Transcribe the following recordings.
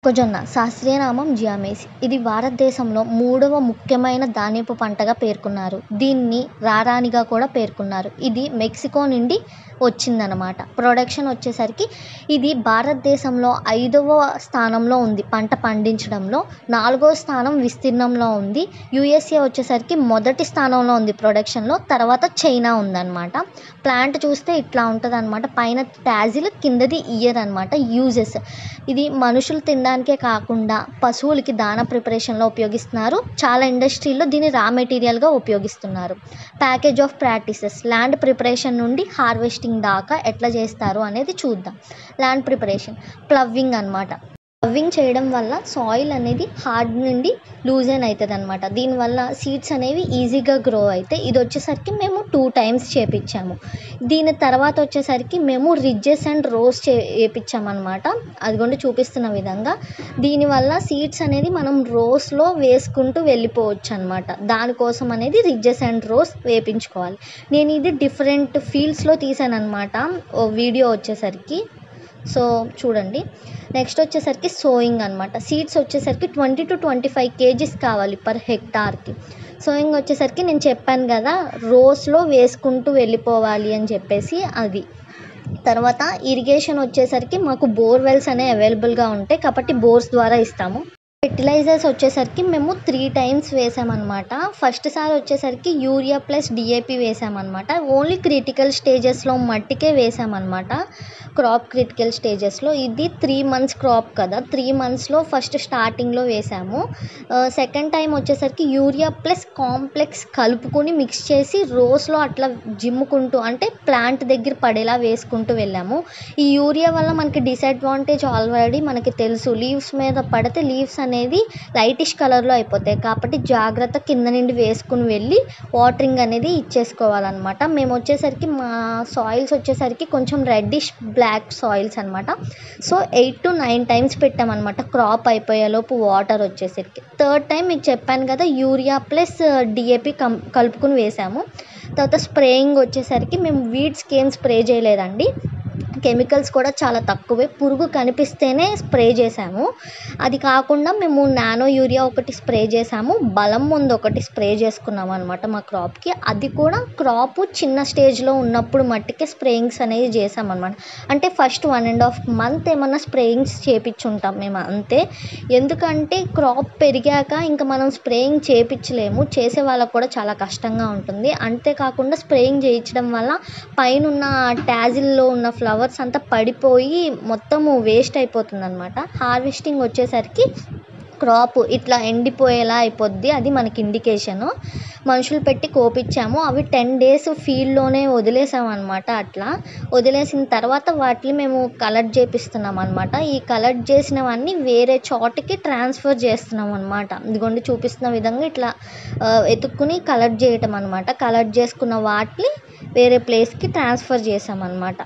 మొక్కజొన్న శాస్త్రీయ నామం జియామేసి ఇది భారతదేశంలో మూడవ ముఖ్యమైన ధాన్యపు పంటగా పేర్కొన్నారు దీన్ని రారానిగా కూడా పేర్కొన్నారు ఇది మెక్సికో నుండి వచ్చిందనమాట ప్రొడక్షన్ వచ్చేసరికి ఇది భారతదేశంలో ఐదవ స్థానంలో ఉంది పంట పండించడంలో నాలుగో స్థానం విస్తీర్ణంలో ఉంది యుఎస్ఏ వచ్చేసరికి మొదటి స్థానంలో ఉంది ప్రొడక్షన్లో తర్వాత చైనా ఉందన్నమాట ప్లాంట్ చూస్తే ఇట్లా ఉంటుంది అనమాట పైన ట్యాజిల్ కిందది ఇయర్ అనమాట యూజెస్ ఇది మనుషులు తినడానికే కాకుండా పశువులకి దాన ప్రిపరేషన్లో ఉపయోగిస్తున్నారు చాలా ఇండస్ట్రీల్లో దీన్ని రా మెటీరియల్గా ఉపయోగిస్తున్నారు package of practices land preparation నుండి హార్వెస్టింగ్ దాకా ఎట్లా చేస్తారు అనేది చూద్దాం ల్యాండ్ ప్రిపరేషన్ ప్లవ్వింగ్ అనమాట ప్లవ్వింగ్ చేయడం వల్ల సాయిల్ అనేది హార్డ్ నుండి లూజన్ అవుతుంది అనమాట దీనివల్ల సీడ్స్ అనేవి ఈజీగా గ్రో అవుతాయి ఇది వచ్చేసరికి మేము టూ టైమ్స్ చేపించాము దీని తర్వాత వచ్చేసరికి మేము రిడ్జెస్ అండ్ రోస్ చే వేపించామన్నమాట అదిగోండి చూపిస్తున్న విధంగా దీనివల్ల సీడ్స్ అనేది మనం రోస్లో వేసుకుంటూ వెళ్ళిపోవచ్చు అనమాట దానికోసం అనేది రిడ్జెస్ అండ్ రోస్ వేపించుకోవాలి నేను ఇది డిఫరెంట్ ఫీల్డ్స్లో తీసాను అనమాట వీడియో వచ్చేసరికి సో చూడండి నెక్స్ట్ వచ్చేసరికి సోయింగ్ అనమాట సీడ్స్ వచ్చేసరికి twenty to twenty five kgs కావాలి పర్ హెక్టార్కి సోయింగ్ వచ్చేసరికి నేను చెప్పాను కదా రోస్లో వేసుకుంటూ వెళ్ళిపోవాలి అని చెప్పేసి అది తర్వాత ఇరిగేషన్ వచ్చేసరికి మాకు బోర్వెల్స్ అనేవి అవైలబుల్గా ఉంటాయి కాబట్టి బోర్స్ ద్వారా ఇస్తాము ఫెర్టిలైజర్స్ వచ్చేసరికి మేము త్రీ టైమ్స్ వేసామన్నమాట ఫస్ట్ సారి వచ్చేసరికి యూరియా ప్లస్ డిఏపి వేసామన్నమాట ఓన్లీ క్రిటికల్ స్టేజెస్లో మట్టికే వేసామన్నమాట క్రాప్ క్రిటికల్ స్టేజెస్లో ఇది త్రీ మంత్స్ క్రాప్ కదా త్రీ మంత్స్లో ఫస్ట్ స్టార్టింగ్లో వేసాము సెకండ్ టైం వచ్చేసరికి యూరియా ప్లస్ కాంప్లెక్స్ కలుపుకొని మిక్స్ చేసి రోస్లో అట్లా జిమ్ముకుంటూ అంటే ప్లాంట్ దగ్గర పడేలా వేసుకుంటూ వెళ్ళాము ఈ యూరియా వల్ల మనకి డిసడ్వాంటేజ్ ఆల్రెడీ మనకి తెలుసు లీవ్స్ మీద పడితే లీవ్స్ అనేది లైటిష్ కలర్లో అయిపోతాయి కాబట్టి జాగ్రత్త కింద నుండి వేసుకుని వెళ్ళి వాటరింగ్ అనేది ఇచ్చేసుకోవాలన్నమాట మేము వచ్చేసరికి మా సాయిల్స్ వచ్చేసరికి కొంచెం రెడ్డిష్ బ్లాక్ సాయిల్స్ అనమాట so eight to nine times పెట్టామన్నమాట క్రాప్ అయిపోయేలోపు వాటర్ వచ్చేసరికి థర్డ్ టైం మీకు చెప్పాను కదా యూరియా ప్లస్ డిఏపి కం కలుపుకుని వేసాము తర్వాత స్ప్రేయింగ్ వచ్చేసరికి మేము వీడ్స్కి ఏం స్ప్రే చేయలేదండి కెమికల్స్ కూడా చాలా తక్కువే పురుగు కనిపిస్తేనే స్ప్రే చేసాము అది కాకుండా మేము నానో యూరియా ఒకటి స్ప్రే చేసాము బలం ముందు ఒకటి స్ప్రే చేసుకున్నాం అనమాట మా క్రాప్కి అది కూడా క్రాప్ చిన్న స్టేజ్లో ఉన్నప్పుడు మట్టికే స్ప్రేయింగ్స్ అనేది చేసామన్నమాట అంటే first one and half month ఏమన్నా స్ప్రేయింగ్స్ చేపించుంటాం మేము అంతే ఎందుకంటే క్రాప్ పెరిగాక ఇంకా మనం స్ప్రేయింగ్ చేపించలేము చేసే వాళ్ళకు కూడా చాలా కష్టంగా ఉంటుంది అంతేకాకుండా స్ప్రేయింగ్ చేయించడం వల్ల పైన ట్యాజిల్లో ఉన్న ఫ్లవర్స్ అంతా పడిపోయి మొత్తము వేస్ట్ అయిపోతుంది అనమాట హార్వెస్టింగ్ వచ్చేసరికి క్రాప్ ఇట్లా ఎండిపోయేలా అయిపోద్ది అది మనకి ఇండికేషను మనుషులు పెట్టి కోపించాము అవి టెన్ డేస్ ఫీల్డ్లోనే వదిలేసాం అనమాట అట్లా వదిలేసిన తర్వాత వాటిని మేము కలెక్ట్ చేపిస్తున్నాం అనమాట ఈ కలెక్ట్ చేసినవన్నీ వేరే చోటకి ట్రాన్స్ఫర్ చేస్తున్నాం అనమాట ఇదిగోండి చూపిస్తున్న విధంగా ఇట్లా ఎత్తుక్కుని కలెక్ట్ చేయటం అనమాట కలెక్ట్ చేసుకున్న వాటిని వేరే ప్లేస్కి ట్రాన్స్ఫర్ చేసామన్నమాట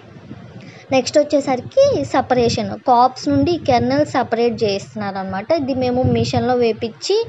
నెక్స్ట్ వచ్చేసరికి సపరేషన్ కాప్స్ నుండి కెర్నల్ సపరేట్ చేస్తున్నారు అనమాట ఇది మేము మిషన్లో వేపించి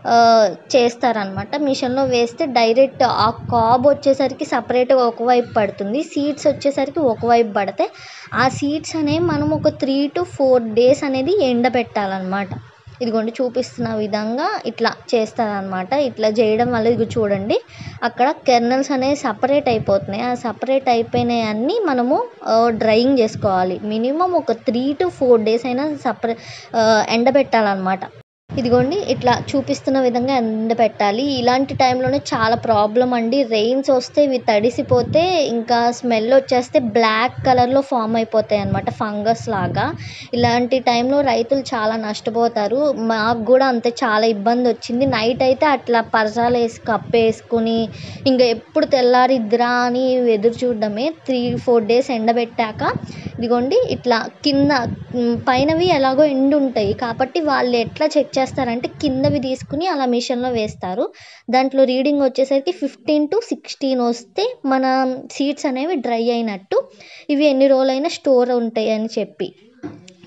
చేస్తారనమాట మిషన్లో వేస్తే డైరెక్ట్ ఆ కాబ్ వచ్చేసరికి సపరేట్గా ఒకవైపు పడుతుంది సీడ్స్ వచ్చేసరికి ఒకవైపు పడితే ఆ సీడ్స్ అనేవి మనం ఒక త్రీ టు ఫోర్ డేస్ అనేది ఎండబెట్టాలన్నమాట ఇదిగోండి చూపిస్తున్న విధంగా ఇట్లా చేస్తారనమాట ఇట్లా చేయడం వల్ల ఇది చూడండి అక్కడ కెర్నల్స్ అనేవి సపరేట్ అయిపోతున్నాయి ఆ సపరేట్ అయిపోయినాయి అన్నీ మనము డ్రైయింగ్ చేసుకోవాలి మినిమం ఒక త్రీ టు ఫోర్ డేస్ అయినా సపరే ఎండబెట్టాలన్నమాట ఇదిగోండి ఇట్లా చూపిస్తున్న విధంగా ఎండబెట్టాలి ఇలాంటి టైంలోనే చాలా ప్రాబ్లం అండి రెయిన్స్ వస్తే ఇవి తడిసిపోతే ఇంకా స్మెల్ వచ్చేస్తే బ్లాక్ కలర్లో ఫామ్ అయిపోతాయి అనమాట ఫంగస్ లాగా ఇలాంటి టైంలో రైతులు చాలా నష్టపోతారు మాకు కూడా అంతే చాలా ఇబ్బంది వచ్చింది నైట్ అయితే అట్లా పరసాలు వేసి కప్పేసుకుని ఇంకా ఎప్పుడు తెల్లారిద్దిరా అని ఎదురు చూడడమే త్రీ ఫోర్ డేస్ ఎండబెట్టాక ఇదిగోండి ఇట్లా కింద పైనవి ఎలాగో ఎండు ఉంటాయి కాబట్టి వాళ్ళు ఎట్లా చెక్ చేస్తారంటే కిందవి తీసుకుని అలా మిషన్లో వేస్తారు దాంట్లో రీడింగ్ వచ్చేసరికి ఫిఫ్టీన్ టు సిక్స్టీన్ వస్తే మన సీడ్స్ అనేవి డ్రై అయినట్టు ఇవి ఎన్ని రోజులైనా స్టోర్ ఉంటాయి అని చెప్పి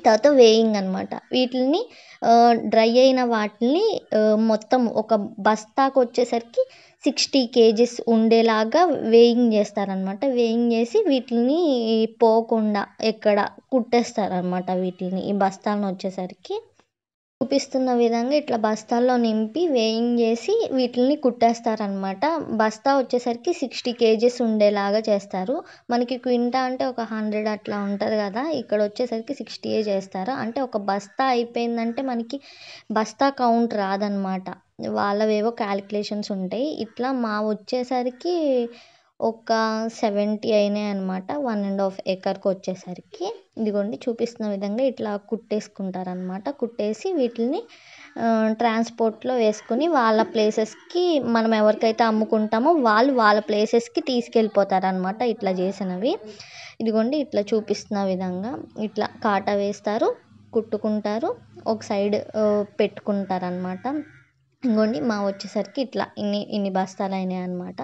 తర్వాత వేయింగ్ అనమాట వీటిని డ్రై అయిన వాటిని మొత్తం ఒక బస్తాకు వచ్చేసరికి సిక్స్టీ కేజీస్ ఉండేలాగా వేయింగ్ చేస్తారనమాట వేయింగ్ చేసి వీటిని పోకుండా ఎక్కడ కుట్టేస్తారనమాట వీటిని ఈ బస్తాలను వచ్చేసరికి చూపిస్తున్న విధంగా ఇట్లా బస్తాల్లో నింపి వేయింగ్ చేసి వీటిని కుట్టేస్తారనమాట బస్తా వచ్చేసరికి సిక్స్టీ కేజీస్ ఉండేలాగా చేస్తారు మనకి క్వింటా అంటే ఒక హండ్రెడ్ అట్లా ఉంటుంది కదా ఇక్కడ వచ్చేసరికి సిక్స్టీయే చేస్తారు అంటే ఒక బస్తా అయిపోయిందంటే మనకి బస్తా కౌంట్ రాదనమాట వాళ్ళవేవో క్యాలిక్యులేషన్స్ ఉంటాయి ఇట్లా మా వచ్చేసరికి ఒక సెవెంటీ అయినాయి అనమాట వన్ అండ్ హాఫ్ ఎకర్కి వచ్చేసరికి ఇదిగోండి చూపిస్తున్న విధంగా ఇట్లా కుట్టేసుకుంటారనమాట కుట్టేసి వీటిని ట్రాన్స్పోర్ట్లో వేసుకుని వాళ్ళ ప్లేసెస్కి మనం ఎవరికైతే అమ్ముకుంటామో వాళ్ళు వాళ్ళ ప్లేసెస్కి తీసుకెళ్ళిపోతారనమాట ఇట్లా చేసినవి ఇదిగోండి ఇట్లా చూపిస్తున్న విధంగా ఇట్లా కాటా వేస్తారు కుట్టుకుంటారు ఒక సైడ్ పెట్టుకుంటారనమాట ఇంకోండి మా వచ్చేసరికి ఇట్లా ఇన్ని ఇన్ని బస్తాలు అయినాయి అనమాట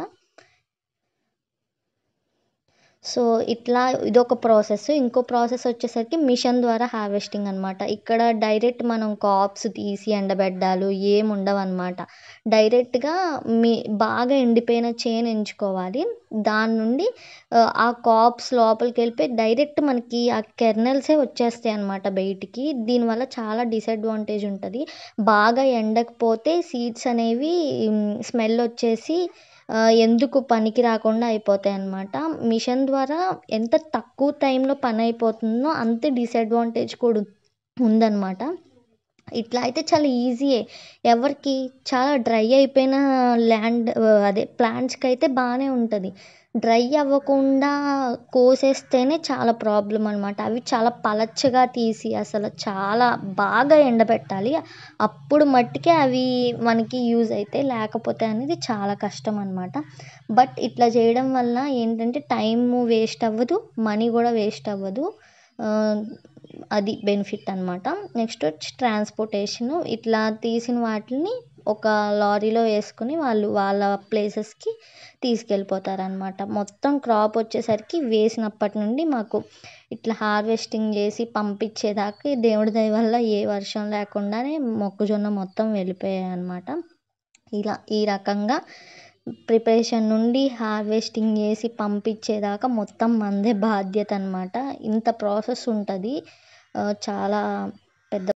సో ఇట్లా ఇదొక ప్రాసెస్ ఇంకో ప్రాసెస్ వచ్చేసరికి మిషన్ ద్వారా హార్వెస్టింగ్ అనమాట ఇక్కడ డైరెక్ట్ మనం కాప్స్ తీసి ఎండబెట్టాలు ఏమి ఉండవు అనమాట డైరెక్ట్గా మీ బాగా ఎండిపోయిన చేను ఎంచుకోవాలి దాని నుండి ఆ కాప్స్ లోపలికి వెళ్ళిపోయి డైరెక్ట్ మనకి ఆ కెర్నల్సే వచ్చేస్తాయి అనమాట బయటికి దీనివల్ల చాలా డిసడ్వాంటేజ్ ఉంటుంది బాగా ఎండకపోతే సీడ్స్ అనేవి స్మెల్ వచ్చేసి ఎందుకు పనికి రాకుండా అయిపోతాయి అన్నమాట మిషన్ ద్వారా ఎంత తక్కువ టైంలో పని అయిపోతుందో అంతే డిసడ్వాంటేజ్ కూడా ఉందన్నమాట ఇట్లా అయితే చాలా ఈజీయే ఎవరికి చాలా డ్రై అయిపోయిన ల్యాండ్ అదే ప్లాంట్స్కి అయితే బాగానే ఉంటుంది డ్రై అవ్వకుండా కోసేస్తేనే చాలా ప్రాబ్లం అనమాట అవి చాలా పలచగా తీసి అసలు చాలా బాగా ఎండబెట్టాలి అప్పుడు మట్టుకే అవి మనకి యూజ్ అవుతాయి లేకపోతే అనేది చాలా కష్టం అనమాట బట్ ఇట్లా చేయడం వల్ల ఏంటంటే టైం వేస్ట్ అవ్వదు మనీ కూడా వేస్ట్ అవ్వదు అది బెనిఫిట్ అనమాట నెక్స్ట్ వచ్చి ట్రాన్స్పోర్టేషను ఇట్లా తీసిన వాటిని ఒక లారీలో వేసుకుని వాళ్ళు వాళ్ళ ప్లేసెస్కి తీసుకెళ్ళిపోతారనమాట మొత్తం క్రాప్ వచ్చేసరికి వేసినప్పటి నుండి మాకు ఇట్లా హార్వెస్టింగ్ చేసి పంపించేదాకా దేవుడి దయ వల్ల ఏ వర్షం లేకుండానే మొక్కజొన్న మొత్తం వెళ్ళిపోయాయి అనమాట ఇలా ఈ రకంగా ప్రిపరేషన్ నుండి హార్వెస్టింగ్ చేసి పంపించేదాకా మొత్తం మందే బాధ్యత అనమాట ఇంత ప్రాసెస్ ఉంటుంది చాలా